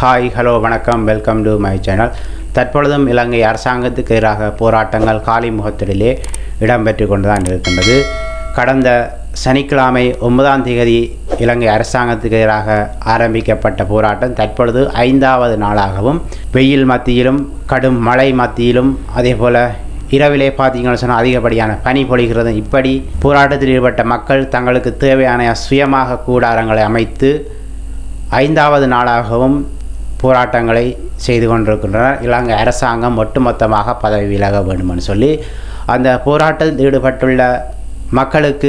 hi hello வணக்கம் welcome to my channel தற்பொழுதும் இலங்கை அரசாங்கத்துக்கு எதிராக போராட்டங்கள் காலி முகத்திலே இடம்பெற்று கொண்டுதான் இருக்கின்றது கடந்த சனிக்கிழமை ஒன்பதாம் தேதி இலங்கை அரசாங்கத்துக்கு எதிராக ஆரம்பிக்கப்பட்ட போராட்டம் தற்பொழுது ஐந்தாவது நாளாகவும் வெயில் மத்தியிலும் கடும் மழை மத்தியிலும் அதே போல் இரவிலே பார்த்தீங்கன்னு சொன்னால் அதிகப்படியான பனி பொழிகிறது இப்படி போராட்டத்தில் ஈடுபட்ட மக்கள் தங்களுக்கு தேவையான சுயமாக கூடாரங்களை அமைத்து ஐந்தாவது நாளாகவும் போராட்டங்களை செய்து கொண்டிருக்கின்றனர் இலங்கை அரசாங்கம் ஒட்டுமொத்தமாக பதவி விலக வேண்டுமென்று சொல்லி அந்த போராட்டத்தில் ஈடுபட்டுள்ள மக்களுக்கு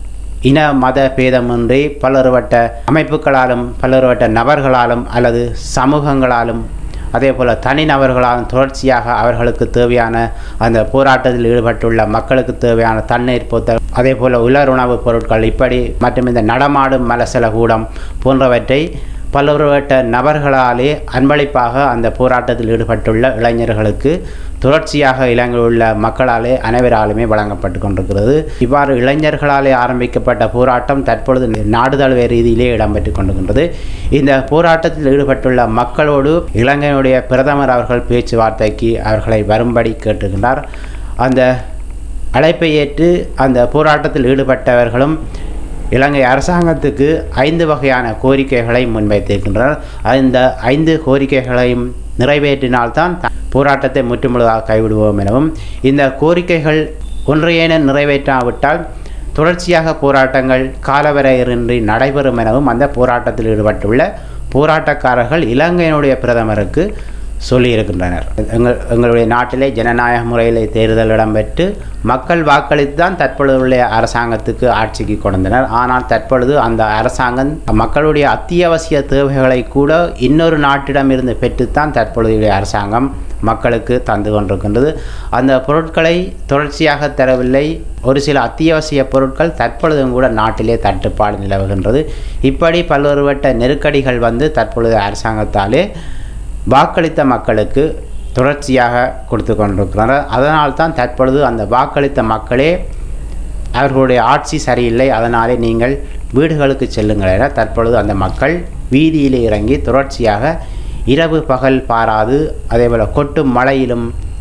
இன மத பேதமின்றி பலருவட்ட அமைப்புகளாலும் பலருவட்ட நபர்களாலும் அல்லது சமூகங்களாலும் அதே போல் தனிநபர்களாலும் தொடர்ச்சியாக அவர்களுக்கு தேவையான அந்த போராட்டத்தில் ஈடுபட்டுள்ள மக்களுக்கு தேவையான தண்ணீர் போத்தல் அதே போல் உலர் உணவுப் பொருட்கள் இப்படி மற்றும் இந்த நடமாடும் மலசல கூடம் போன்றவற்றை பல்வேறுபட்ட நபர்களாலே அன்பளிப்பாக அந்த போராட்டத்தில் ஈடுபட்டுள்ள இளைஞர்களுக்கு தொடர்ச்சியாக இலங்கையில் உள்ள மக்களாலே அனைவராலுமே வழங்கப்பட்டு கொண்டிருக்கிறது இவ்வாறு இளைஞர்களாலே ஆரம்பிக்கப்பட்ட போராட்டம் தற்பொழுது நாடு தழுவிய ரீதியிலே இடம்பெற்று கொண்டிருக்கின்றது இந்த போராட்டத்தில் ஈடுபட்டுள்ள மக்களோடு இலங்கையினுடைய பிரதமர் அவர்கள் பேச்சுவார்த்தைக்கு அவர்களை வரும்படி கேட்டுக்கின்றார் அந்த அழைப்பை ஏற்று அந்த போராட்டத்தில் ஈடுபட்டவர்களும் இலங்கை அரசாங்கத்துக்கு ஐந்து வகையான கோரிக்கைகளை முன்வைத்திருக்கின்றனர் அந்த ஐந்து கோரிக்கைகளையும் நிறைவேற்றினால்தான் போராட்டத்தை முற்றுமுழுதாக கைவிடுவோம் எனவும் இந்த கோரிக்கைகள் ஒன்றையேன நிறைவேற்றாவிட்டால் தொடர்ச்சியாக போராட்டங்கள் காலவரையின்றி நடைபெறும் எனவும் அந்த போராட்டத்தில் ஈடுபட்டுள்ள போராட்டக்காரர்கள் இலங்கையினுடைய பிரதமருக்கு சொல்லியிருக்கின்றனர் எங்கள் எங்களுடைய நாட்டிலே ஜனநாயக முறையில் தேர்தல் இடம்பெற்று மக்கள் வாக்களித்து தான் தற்பொழுதுள்ள அரசாங்கத்துக்கு ஆட்சிக்கு கொண்டனர் ஆனால் தற்பொழுது அந்த அரசாங்கம் மக்களுடைய அத்தியாவசிய தேவைகளை கூட இன்னொரு நாட்டிடமிருந்து பெற்றுத்தான் தற்பொழுதைய அரசாங்கம் மக்களுக்கு தந்து கொண்டிருக்கின்றது அந்த பொருட்களை தொடர்ச்சியாக தரவில்லை ஒரு சில அத்தியாவசிய பொருட்கள் தற்பொழுதும் கூட நாட்டிலே தட்டுப்பாடு நிலவுகின்றது இப்படி பல்வேறுபட்ட நெருக்கடிகள் வந்து தற்பொழுது அரசாங்கத்தாலே வாக்களித்த மக்களுக்கு தொடர்ச்சியாக கொடுத்து கொண்டிருக்கிறார் அதனால் தான் தற்பொழுது அந்த வாக்களித்த மக்களே அவர்களுடைய ஆட்சி சரியில்லை அதனாலே நீங்கள் வீடுகளுக்கு செல்லுங்கள் என தற்பொழுது அந்த மக்கள் வீதியிலே இறங்கி தொடர்ச்சியாக இரவு பகல் பாராது அதேபோல் கொட்டும் மழையிலும்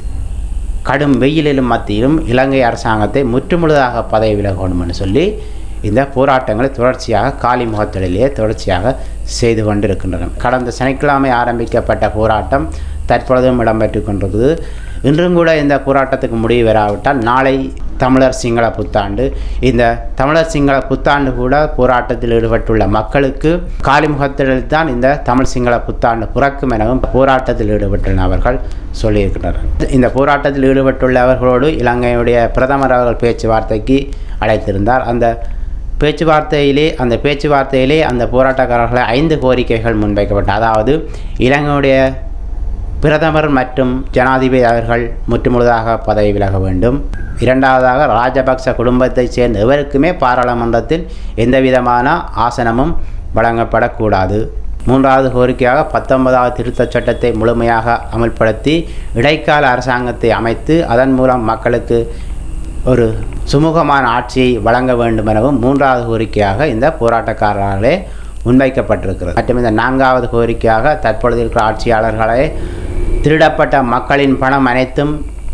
கடும் வெயிலிலும் மத்தியிலும் இலங்கை அரசாங்கத்தை முற்றுமுழுதாக பதவி விலகணும்னு சொல்லி இந்த போராட்டங்களை தொடர்ச்சியாக காலி முகத்திலேயே தொடர்ச்சியாக செய்து கொண்டிருக்கின்றன கடந்த சனிக்கிழமை ஆரம்பிக்கப்பட்ட போராட்டம் தற்பொழுதும் இடம்பெற்று கொண்டிருக்குது இன்றும் கூட இந்த போராட்டத்துக்கு முடிவு வராவிட்டால் நாளை தமிழர் சிங்கள புத்தாண்டு இந்த தமிழர் சிங்கள புத்தாண்டு கூட போராட்டத்தில் ஈடுபட்டுள்ள மக்களுக்கு காலிமுகத்தில் தான் இந்த தமிழ் சிங்கள புத்தாண்டு பிறக்கும் எனவும் போராட்டத்தில் ஈடுபட்டுள்ள அவர்கள் சொல்லியிருக்கின்றனர் இந்த போராட்டத்தில் ஈடுபட்டுள்ளவர்களோடு இலங்கையுடைய பிரதமர் அவர்கள் பேச்சுவார்த்தைக்கு அழைத்திருந்தார் அந்த பேச்சுவார்த்தையிலே அந்த பேச்சுவார்த்தையிலே அந்த போராட்டக்காரர்களை ஐந்து கோரிக்கைகள் முன்வைக்கப்பட்ட அதாவது இலங்கையுடைய பிரதமர் மற்றும் ஜனாதிபதி அவர்கள் முற்றுமுழுதாக பதவி விலக வேண்டும் இரண்டாவதாக ராஜபக்ச குடும்பத்தைச் சேர்ந்த எவருக்குமே பாராளுமன்றத்தில் எந்தவிதமான ஆசனமும் வழங்கப்படக்கூடாது மூன்றாவது கோரிக்கையாக பத்தொன்பதாவது திருத்தச் சட்டத்தை முழுமையாக அமல்படுத்தி இடைக்கால அரசாங்கத்தை அமைத்து அதன் மூலம் மக்களுக்கு ஒரு சுமூகமான ஆட்சியை வழங்க வேண்டும் எனவும் மூன்றாவது கோரிக்கையாக இந்த போராட்டக்காரர்களே முன்வைக்கப்பட்டிருக்கிறது மற்றும் இந்த நான்காவது கோரிக்கையாக தற்பொழுது இருக்கிற ஆட்சியாளர்களே திருடப்பட்ட மக்களின் பணம் அனைத்தும்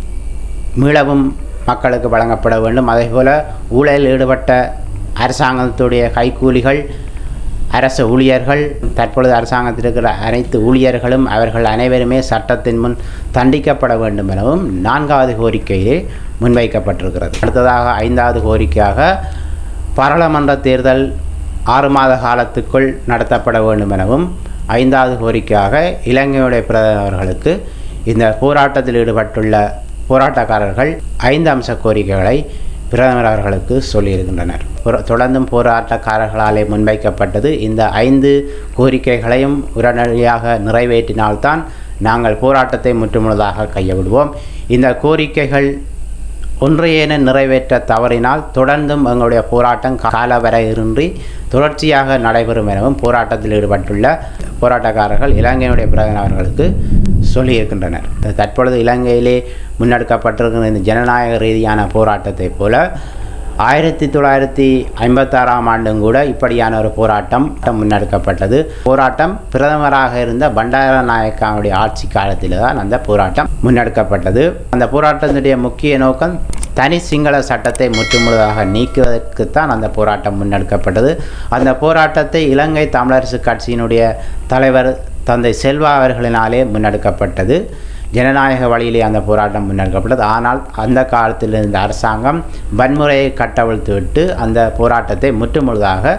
மீளவும் மக்களுக்கு வழங்கப்பட வேண்டும் அதேபோல் ஊழலில் ஈடுபட்ட அரசாங்கத்துடைய கைக்கூலிகள் அரசு ஊழியர்கள் தற்பொழுது அரசாங்கத்தில் இருக்கிற அனைத்து ஊழியர்களும் அவர்கள் அனைவருமே சட்டத்தின் முன் தண்டிக்கப்பட வேண்டும் எனவும் நான்காவது கோரிக்கையிலே முன்வைக்கப்பட்டிருக்கிறது அடுத்ததாக ஐந்தாவது கோரிக்கையாக பாராளுமன்ற தேர்தல் ஆறு மாத காலத்துக்குள் நடத்தப்பட வேண்டும் எனவும் ஐந்தாவது கோரிக்கையாக இலங்கையுடைய பிரதமர்களுக்கு இந்த போராட்டத்தில் ஈடுபட்டுள்ள போராட்டக்காரர்கள் ஐந்து அம்ச கோரிக்கைகளை பிரதமர் அவர்களுக்கு சொல்லியிருக்கின்றனர் தொடர்ந்தும் போராட்டக்காரர்களாலே முன்வைக்கப்பட்டது இந்த ஐந்து கோரிக்கைகளையும் உடனடியாக நிறைவேற்றினால்தான் நாங்கள் போராட்டத்தை முற்றுமுழுதாக கையவிடுவோம் இந்த கோரிக்கைகள் ஒன்றையேன நிறைவேற்ற தவறினால் தொடர்ந்தும் எங்களுடைய போராட்டம் காலவரையின்றி தொடர்ச்சியாக நடைபெறும் எனவும் போராட்டத்தில் ஈடுபட்டுள்ள போராட்டக்காரர்கள் இலங்கையினுடைய பிரதமர் அவர்களுக்கு சொல்லியிருக்கின்றனர் தற்பொழுது இலங்கையிலே முன்னெடுக்கப்பட்டிருக்கிற இந்த ஜனநாயக ரீதியான போராட்டத்தை போல ஆயிரத்தி தொள்ளாயிரத்தி ஐம்பத்தாறாம் ஆண்டும் கூட இப்படியான ஒரு போராட்டம் முன்னெடுக்கப்பட்டது போராட்டம் பிரதமராக இருந்த பண்டாரநாயக்காவுடைய ஆட்சி காலத்தில் தான் அந்த போராட்டம் முன்னெடுக்கப்பட்டது அந்த போராட்டத்தினுடைய முக்கிய நோக்கம் தனி சிங்கள சட்டத்தை முற்றுமுழுதாக நீக்குவதற்குத்தான் அந்த போராட்டம் முன்னெடுக்கப்பட்டது அந்த போராட்டத்தை இலங்கை தமிழரசு கட்சியினுடைய தலைவர் தந்தை செல்வா அவர்களினாலே முன்னெடுக்கப்பட்டது ஜனநாயக வழியிலே அந்த போராட்டம் முன்னெடுக்கப்பட்டது ஆனால் அந்த காலத்தில் இருந்த அரசாங்கம் வன்முறையை கட்டவிழ்த்து விட்டு அந்த போராட்டத்தை முற்றுமுழுதாக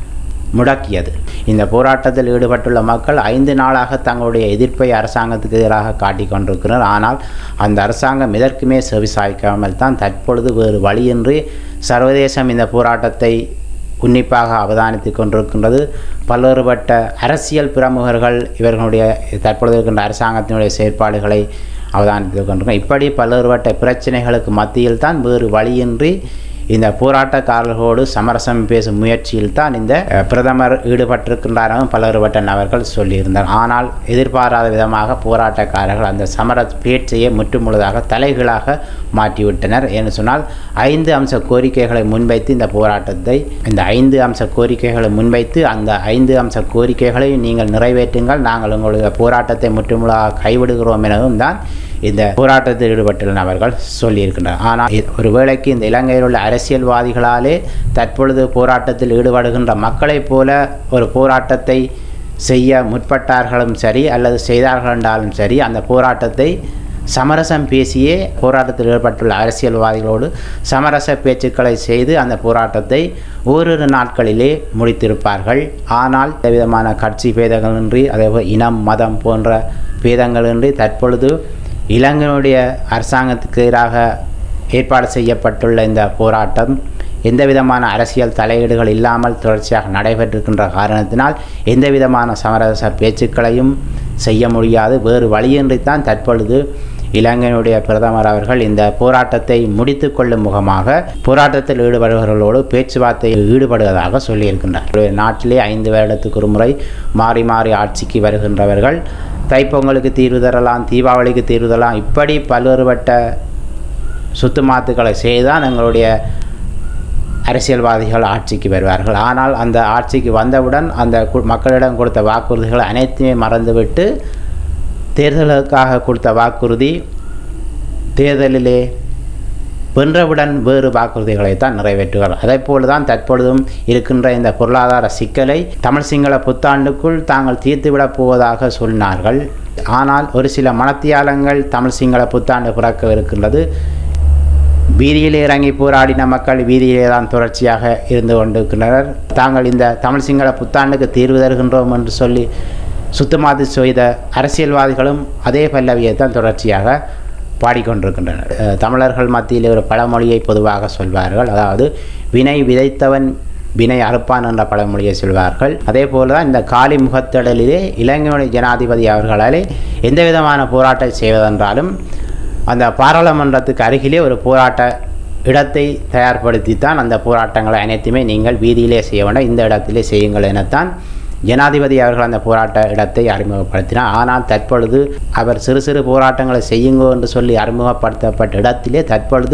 முடக்கியது இந்த போராட்டத்தில் ஈடுபட்டுள்ள மக்கள் ஐந்து நாளாக தங்களுடைய எதிர்ப்பை அரசாங்கத்துக்கு எதிராக காட்டிக் கொண்டிருக்கிறார் ஆனால் அந்த அரசாங்கம் இதற்குமே செவிசாய்க்காமல் தான் தற்பொழுது வேறு வழியின்றி சர்வதேசம் இந்த போராட்டத்தை உன்னிப்பாக அவதானித்து கொண்டிருக்கின்றது பல்வேறுபட்ட அரசியல் பிரமுகர்கள் இவர்களுடைய தற்பொழுது இருக்கின்ற அரசாங்கத்தினுடைய செயற்பாடுகளை அவதானித்து கொண்டிருக்கிறோம் இப்படி பல்வேறுபட்ட பிரச்சனைகளுக்கு மத்தியில் தான் வேறு வழியின்றி இந்த போராட்டக்காரர்களோடு சமரசம் பேசும் முயற்சியில் தான் இந்த அஹ், பிரதமர் ஈடுபட்டிருக்கின்றாரும் பலருபட்ட நபர்கள் சொல்லியிருந்தார் ஆனால் எதிர்பாராத விதமாக போராட்டக்காரர்கள் அந்த சமர பேச்சையே முற்றுமுழுதாக தலைகீழாக மாற்றிவிட்டனர் என்று சொன்னால் ஐந்து அம்ச கோரிக்கைகளை முன்வைத்து இந்த போராட்டத்தை இந்த ஐந்து அம்ச கோரிக்கைகளை முன்வைத்து அந்த ஐந்து அம்ச கோரிக்கைகளை நீங்கள் நிறைவேற்றுங்கள் நாங்கள் உங்களுடைய போராட்டத்தை முற்றுமுழுதாக கைவிடுகிறோம் எனவும் தான் இந்த போராட்டத்தில் ஈடுபட்டுள்ள நபர்கள் சொல்லியிருக்கின்றனர் ஆனால் இது- ஒரு வேளைக்கு இந்த இலங்கையில் உள்ள அரசியல்வாதிகளாலே தற்பொழுது போராட்டத்தில் ஈடுபடுகின்ற மக்களைப் போல ஒரு போராட்டத்தை செய்ய முற்பட்டார்களும் சரி அல்லது செய்தார்கள் என்றாலும் சரி அந்த போராட்டத்தை சமரசம் பேசியே போராட்டத்தில் ஈடுபட்டுள்ள அரசியல்வாதிகளோடு சமரச பேச்சுக்களை செய்து அந்த போராட்டத்தை ஓரிரு நாட்களிலே முடித்திருப்பார்கள் ஆனால் விதமான கட்சி பேதங்களின்றி அதேபோல் இனம் மதம் போன்ற பேதங்களின்றி தற்பொழுது இலங்கையினுடைய அரசாங்கத்துக்கு எதிராக ஏற்பாடு செய்யப்பட்டுள்ள இந்த போராட்டம் எந்த விதமான அரசியல் தலையீடுகள் இல்லாமல் தொடர்ச்சியாக நடைபெற்றிருக்கின்ற காரணத்தினால் எந்த விதமான சமரச பேச்சுக்களையும் செய்ய முடியாது வேறு வழியின்றித்தான் தற்பொழுது இலங்கையினுடைய பிரதமர் அவர்கள் இந்த போராட்டத்தை முடித்து கொள்ளும் முகமாக போராட்டத்தில் ஈடுபடுபவர்களோடு பேச்சுவார்த்தையில் ஈடுபடுவதாக சொல்லியிருக்கின்றார் ஒரு நாட்டிலே ஐந்து வருடத்துக்கு ஒரு முறை மாறி மாறி ஆட்சிக்கு வருகின்றவர்கள் தைப்பொங்கலுக்கு தீர்வு தரலாம் தீபாவளிக்கு தீர்வு தரலாம் இப்படி பல்வேறுபட்ட சுத்துமாத்துக்களை செய்துதான் எங்களுடைய அரசியல்வாதிகள் ஆட்சிக்கு வருவார்கள் ஆனால் அந்த ஆட்சிக்கு வந்தவுடன் அந்த கு- மக்களிடம் கொடுத்த வாக்குறுதிகள் அனைத்துமே மறந்துவிட்டு தேர்தலுக்காக கொடுத்த வாக்குறுதி தேர்தலிலே வென்றவுடன் வேறு வாக்குறுதிகளை தான் நிறைவேற்றுவார் அதே போல தான் தற்பொழுதும் இருக்கின்ற இந்த பொருளாதார சிக்கலை தமிழ் சிங்கள புத்தாண்டுக்குள் தாங்கள் தீர்த்துவிடப் போவதாக சொன்னார்கள் ஆனால் ஒரு சில மனத்தியாலங்கள் தமிழ் சிங்கள புத்தாண்டு பிறக்க இருக்கின்றது வீதியிலே இறங்கி போராடின மக்கள் வீதியிலே தான் தொடர்ச்சியாக இருந்து கொண்டிருக்கின்றனர் தாங்கள் இந்த தமிழ் சிங்கள புத்தாண்டுக்கு தீர்வு தருகின்றோம் என்று சொல்லி சுத்தமாதி செய்த அரசியல்வாதிகளும் அதே பல்லவியை தான் தொடர்ச்சியாக பாடிக்கொண்டிருக்கின்றனர் அஹ், தமிழர்கள் மத்தியில் ஒரு பழமொழியை பொதுவாக சொல்வார்கள் அதாவது வினை விதைத்தவன் வினை அறுப்பான் என்ற பழமொழியை சொல்வார்கள் அதே போல தான் இந்த காலி முகத்திடலிலே இலங்கையுடைய ஜனாதிபதி அவர்களாலே எந்த விதமான போராட்டம் செய்வதென்றாலும் அந்த பாராளுமன்றத்துக்கு அருகிலே ஒரு போராட்ட இடத்தை தயார்படுத்தி தான் அந்த போராட்டங்களை அனைத்துமே நீங்கள் வீதியிலே செய்ய வேண்டும் இந்த இடத்திலே செய்யுங்கள் எனத்தான் ஜனாதிபதி அவர்கள் அந்த போராட்ட இடத்தை அறிமுகப்படுத்தினார் ஆனால் தற்பொழுது அவர் சிறு சிறு போராட்டங்களை செய்யுங்கோ என்று சொல்லி அறிமுகப்படுத்தப்பட்ட இடத்திலே தற்பொழுது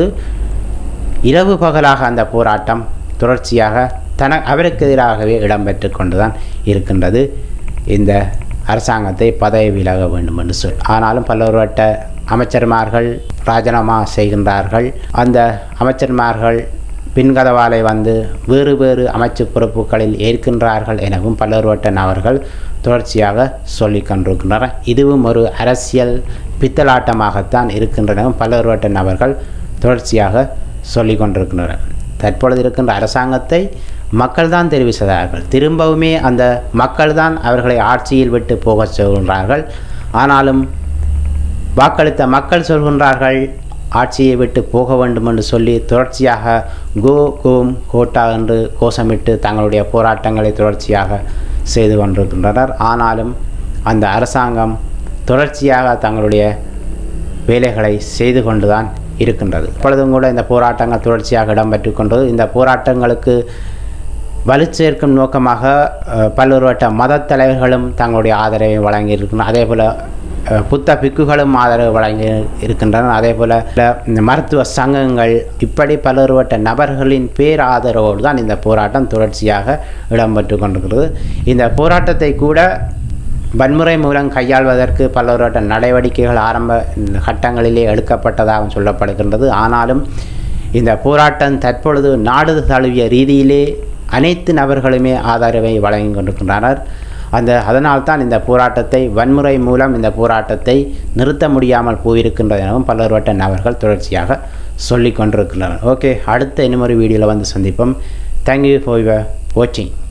இரவு பகலாக அந்த போராட்டம் தொடர்ச்சியாக தன அவருக்கு எதிராகவே இடம்பெற்று கொண்டுதான் இருக்கின்றது இந்த அரசாங்கத்தை பதவி விலக வேண்டும் என்று சொல் ஆனாலும் பல்வேறுபட்ட அமைச்சர்மார்கள் ராஜினாமா செய்கின்றார்கள் அந்த அமைச்சர்மார்கள் பின்கதவாலை வந்து வேறு வேறு அமைச்சு பொறுப்புகளில் ஏற்கின்றார்கள் எனவும் பலர்வட்ட நபர்கள் தொடர்ச்சியாக சொல்லிக் கொண்டிருக்கின்றனர் இதுவும் ஒரு அரசியல் பித்தலாட்டமாகத்தான் இருக்கின்றனவும் பலர்வட்ட நபர்கள் தொடர்ச்சியாக சொல்லிக் கொண்டிருக்கின்றனர் தற்பொழுது இருக்கின்ற அரசாங்கத்தை மக்கள் தான் தெரிவு செய்தார்கள் திரும்பவுமே அந்த மக்கள் தான் அவர்களை ஆட்சியில் விட்டு போகச் சொல்கின்றார்கள் ஆனாலும் வாக்களித்த மக்கள் சொல்கின்றார்கள் ஆட்சியை விட்டு போக வேண்டும் என்று சொல்லி தொடர்ச்சியாக கோ கோம் கோட்டா என்று கோஷமிட்டு தங்களுடைய போராட்டங்களை தொடர்ச்சியாக செய்து கொண்டிருக்கின்றனர் ஆனாலும் அந்த அரசாங்கம் தொடர்ச்சியாக தங்களுடைய வேலைகளை செய்து கொண்டுதான் இருக்கின்றது இப்பொழுதும் கூட இந்த போராட்டங்கள் தொடர்ச்சியாக இடம்பெற்று கொண்டது இந்த போராட்டங்களுக்கு வலு சேர்க்கும் நோக்கமாக அஹ், பல்வேறுபட்ட மத தலைவர்களும் தங்களுடைய ஆதரவை வழங்கியிருக்கின்றனர் அதே போல் அஹ், புத்த பிக்குகளும் ஆதரவு வழங்கி இருக்கின்றனர் அதே போல் இந்த மருத்துவ சங்கங்கள் இப்படி பலருவட்ட நபர்களின் பேர் ஆதரவோடு தான் இந்த போராட்டம் தொடர்ச்சியாக இடம்பெற்று கொண்டிருக்கிறது இந்த போராட்டத்தை கூட வன்முறை மூலம் கையாள்வதற்கு பலரோட நடவடிக்கைகள் ஆரம்ப கட்டங்களிலே எடுக்கப்பட்டதாக சொல்லப்படுகின்றது ஆனாலும் இந்த போராட்டம் தற்பொழுது நாடு தழுவிய ரீதியிலே அனைத்து நபர்களுமே ஆதரவை வழங்கி கொண்டிருக்கின்றனர் அந்த அதனால்தான் இந்த போராட்டத்தை வன்முறை மூலம் இந்த போராட்டத்தை நிறுத்த முடியாமல் போயிருக்கின்றது எனவும் பலர்வட்ட நபர்கள் தொடர்ச்சியாக சொல்லிக் கொண்டிருக்கின்றனர் ஓகே அடுத்த இன்னொரு வீடியோவில் வந்து சந்திப்போம் தேங்க்யூ ஃபார் யுவர் வாட்சிங்